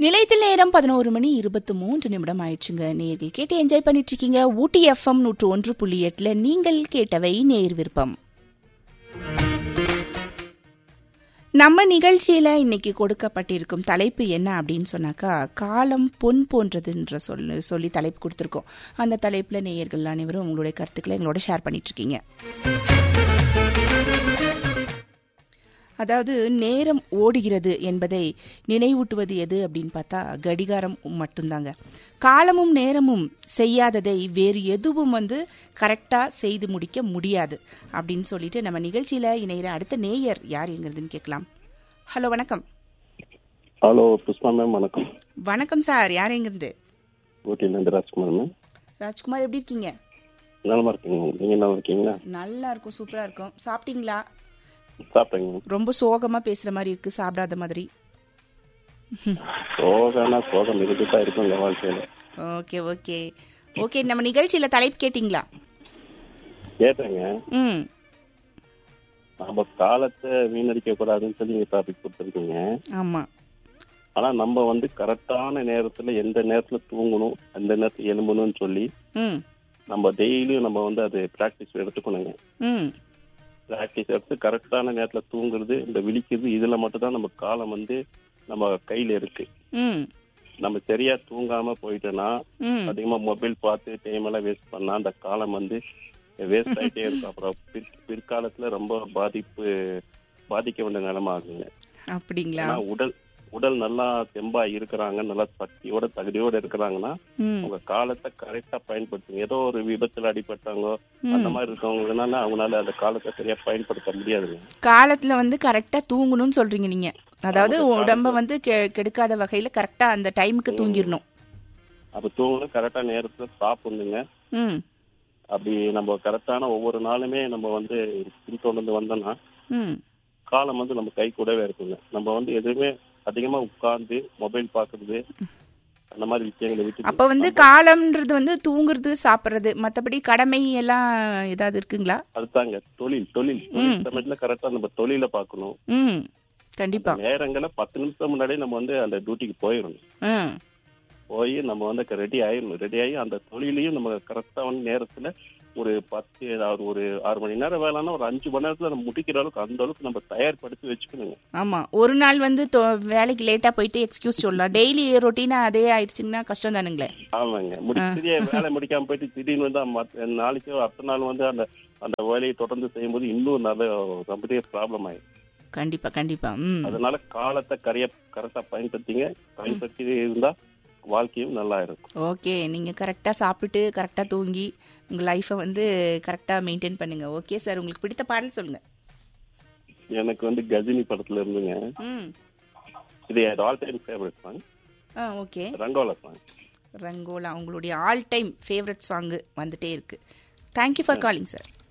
நிலையத்தில் நேரம் பதினோரு மணி இருபத்தி மூன்று நிமிடம் ஆயிடுச்சுங்க நேரில் கேட்டு என்ஜாய் பண்ணிட்டு இருக்கீங்க ஊட்டி எஃப்எம் நூற்று ஒன்று புள்ளி எட்டுல நீங்கள் கேட்டவை நேர் விருப்பம் நம்ம நிகழ்ச்சியில இன்னைக்கு கொடுக்கப்பட்டிருக்கும் தலைப்பு என்ன அப்படின்னு சொன்னாக்கா காலம் பொன் போன்றதுன்ற சொல்லி சொல்லி தலைப்பு கொடுத்துருக்கோம் அந்த தலைப்புல நேயர்கள் அனைவரும் உங்களுடைய கருத்துக்களை எங்களோட ஷேர் பண்ணிட்டு இருக்கீங்க அதாவது நேரம் ஓடுகிறது என்பதை நினைவூட்டுவது எது அப்படின்னு பார்த்தா கடிகாரம் மட்டும்தாங்க காலமும் நேரமும் செய்யாததை வேறு எதுவும் வந்து கரெக்டாக செய்து முடிக்க முடியாது அப்படின்னு சொல்லிட்டு நம்ம நிகழ்ச்சியில் இணைகிற அடுத்த நேயர் யார் எங்கிறதுன்னு கேட்கலாம் ஹலோ வணக்கம் ஹலோ புஷ்பா மேம் வணக்கம் வணக்கம் சார் யார் எங்கிருந்து ஊட்டிலேருந்து ராஜ்குமார் மேம் ராஜ்குமார் எப்படி இருக்கீங்க நலமா இருக்கீங்க மேம் நீங்கள் நல்லா இருக்கீங்களா நல்லா இருக்கும் சூப்பராக இருக்கும் சாப்பிட்டீங்களா சாப்பிட்டேங்க மேம் ரொம்ப சோகமாக பேசுகிற மாதிரி இருக்கு சாப்பிடாத மாதிரி சோகம்னா சோகம் இருந்துட்டு தான் இருக்கும் இந்த வாழ்க்கையில் ஓகே ஓகே ஓகே நம்ம நிகழ்ச்சியில் தலைப்பு கேட்டிங்களா கேட்டேங்க ம் நம்ம காலத்தை வீணடிக்க கூடாதுன்னு சொல்லி நீங்கள் டாபிக் கொடுத்துருக்கீங்க ஆமா ஆனால் நம்ம வந்து கரெக்டான நேரத்தில் எந்த நேரத்தில் தூங்கணும் எந்த நேரத்தில் எழும்பணும்னு சொல்லி ம் நம்ம டெய்லியும் நம்ம வந்து அது ப்ராக்டிஸ் எடுத்துக்கணுங்க ம் ப்ராக்டிஸ் எடுத்து கரெக்டான நேரத்தில் தூங்குறது இந்த விழிக்கிறது இதில் மட்டும்தான் நம்ம காலம் வந்து நம்ம கையில் இருக்கு ம் நம்ம சரியா தூங்காம போயிட்டோம்னா ம் அதிகமா மொபைல் பார்த்து டைம் எல்லாம் வேஸ்ட் பண்ணா அந்த காலம் வந்து வேஸ்ட் ஆயிட்டே இருக்கும் அப்புறம் பிற்- பிற்காலத்துல ரொம்ப பாதிப்பு பாதிக்க வேண்டிய நிலைமை ஆகுங்க அப்படிங்களா ஆனா உடல் உடல் நல்லா தெம்பா இருக்கிறாங்க நல்லா சக்தியோட தகுதியோட இருக்கிறாங்கன்னா ம் உங்க காலத்தை கரெக்டா பயன்படுத்துங்க ஏதோ ஒரு விபத்துல அடிபட்டாங்க அந்த மாதிரி இருக்கவங்கனால அவங்களால அந்த காலத்தை சரியா பயன்படுத்த முடியாதுங்க காலத்துல வந்து கரெக்டா தூங்கணும்னு சொல்றீங்க நீங்க அதாவது உடம்ப வந்து கெ- கெடுக்காத வகையில கரெக்டா அந்த டைமுக்கு தூங்கிடணும் அப்ப தூங்கணும் கரெக்டா நேரத்துல சாப்பிடுங்க ம் அப்படி நம்ம கரெக்டான ஒவ்வொரு நாளுமே நம்ம வந்து பின்தொடர்ந்து வந்தோம்னா ம் காலம் வந்து நம்ம கை கூடவே இருக்குங்க நம்ம வந்து எதுவுமே அதிகமா உட்கார்ந்து மொபைல் பாக்குறது அந்த மாதிரி விஷயங்களை விட்டு அப்ப வந்து காலம்ன்றது வந்து தூங்குறது சாப்பிடுறது மத்தபடி கடமை எல்லாம் ஏதாவது இருக்குங்களா அதுதாங்க தொழில் தொழில் தொழில் சமயத்துல கரெக்டா நம்ம தொழில பார்க்கணும் ம் கண்டிப்பா நேரங்களை பத்து நிமிஷம் முன்னாடியே நம்ம வந்து அந்த டியூட்டிக்கு போயிடணும் ம் போய் நம்ம வந்து ரெடி ஆயிடணும் ரெடி ஆகி அந்த தொழிலையும் நம்ம கரெக்டா வந்து நேரத்துல ஒரு பத்து அதாவது ஒரு ஆறு மணி நேரம் வேலைன்னா ஒரு அஞ்சு மணி நேரத்துல நம்ம முடிக்கிற அளவுக்கு அந்த அளவுக்கு நம்ம தயார்படுத்தி வச்சுக்கணுங்க ஆமா ஒரு நாள் வந்து தொ- வேலைக்கு லேட்டா போயிட்டு எக்ஸ்கியூஸ் சொல்லலாம் டெய்லி ரொட்டீனா அதே ஆயிடுச்சுங்கன்னா கஷ்டம் தானுங்களே ஆமாங்க முடிச்சதே வேலை முடிக்காம போயிட்டு திடீர்னு வந்து மத்த- நாளைக்கோ அடுத்த நாள் வந்து அந்த அந்த வேலையை தொடர்ந்து செய்யும்போது இன்னும் நல்ல ரொம்ப பெரிய ப்ராப்ளம் ஆயிடும் கண்டிப்பா கண்டிப்பா ம் அதனால காலத்தை கரைய கரெக்டா பயன்படுத்திங்க பயன்படுத்தி இருந்தா வாழ்க்கையும் நல்லா இருக்கும் ஓகே நீங்கள் கரெக்டாக சாப்பிட்டுட்டு கரெக்டாக தூங்கி உங்கள் லைஃப்பை வந்து கரெக்டாக மெயின்டைன் பண்ணுங்க ஓகே சார் உங்களுக்கு பிடித்த பாடல் சொல்லுங்கள் எனக்கு வந்து கஜினி படத்துல இருந்துங்க ம் இது ஆல் டைம் ஃபேவரட் சாங் ஆ ஓகே ரங்கோலா சாங் ரங்கோலா உங்களுடைய ஆல் டைம் ஃபேவரட் சாங்கு வந்துட்டே இருக்கு தேங்க்யூ ஃபார் காலிங் சார்